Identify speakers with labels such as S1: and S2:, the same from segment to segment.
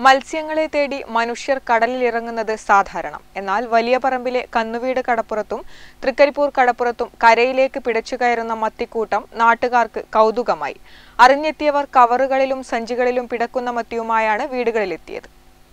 S1: മത്സ്യങ്ങളെ തേടി മനുഷ്യർ കടലിലിറങ്ങുന്നത് സാധാരണം എന്നാൽ വലിയ പറമ്പിലെ കന്നുവീട് കടപ്പുറത്തും തൃക്കരിപ്പൂർ കടപ്പുറത്തും കരയിലേക്ക് പിടച്ചു കയറുന്ന മത്തിക്കൂട്ടം നാട്ടുകാർക്ക് കൗതുകമായി അറിഞ്ഞെത്തിയവർ കവറുകളിലും സഞ്ചികളിലും പിടക്കുന്ന മത്തിയുമായാണ് വീടുകളിലെത്തിയത്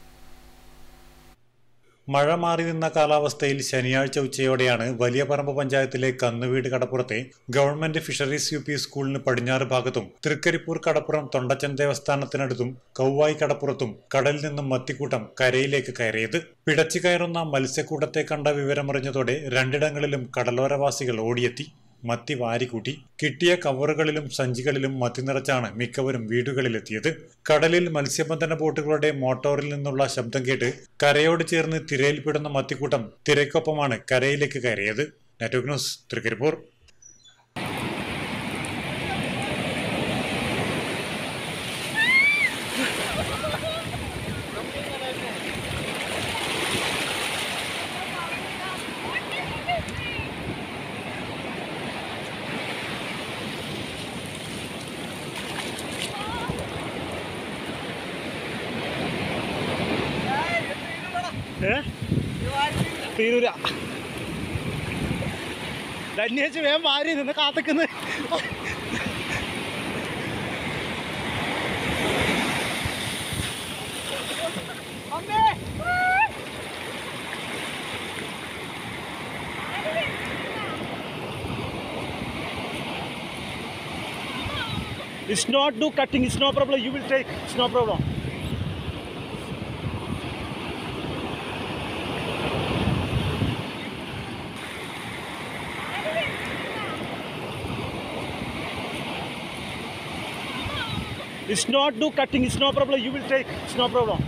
S2: മഴ മാറി നിന്ന കാലാവസ്ഥയിൽ ശനിയാഴ്ച ഉച്ചയോടെയാണ് വലിയ പറമ്പ് പഞ്ചായത്തിലെ കന്നുവീട് കടപ്പുറത്തെ ഗവൺമെന്റ് ഫിഷറീസ് യു പി സ്കൂളിന് പടിഞ്ഞാറ് ഭാഗത്തും തൃക്കരിപ്പൂർ കടപ്പുറം തൊണ്ടച്ചൻ ദേവസ്ഥാനത്തിനടുത്തും കൗവായി കടപ്പുറത്തും കടലിൽ നിന്നും മത്തിക്കൂട്ടം കരയിലേക്ക് കയറിയത് പിടച്ചു കയറുന്ന മത്സ്യക്കൂട്ടത്തെ കണ്ട വിവരമറിഞ്ഞതോടെ രണ്ടിടങ്ങളിലും കടലോരവാസികൾ ഓടിയെത്തി മത്തി വാരിക്കൂട്ടി കിട്ടിയ കവറുകളിലും സഞ്ചികളിലും മത്തി നിറച്ചാണ് മിക്കവരും വീടുകളിലെത്തിയത് കടലിൽ മത്സ്യബന്ധന ബോട്ടുകളുടെ മോട്ടോറിൽ നിന്നുള്ള ശബ്ദം കേട്ട് കരയോട് ചേർന്ന് തിരയിൽപ്പെടുന്ന മത്തിക്കൂട്ടം തിരക്കൊപ്പമാണ് കരയിലേക്ക് കയറിയത് നെറ്റ്വർക്ക് ന്യൂസ് തൃക്കരിപ്പൂർ
S3: ഏ തീരൂല ധന്യേച്ച് വേഗം വാരി നിന്ന് കാത്തിക്കുന്നു It's not do cutting, it's no problem. You will take, it's no problem. It's not do cutting, it's no problem. You will take, it's no problem.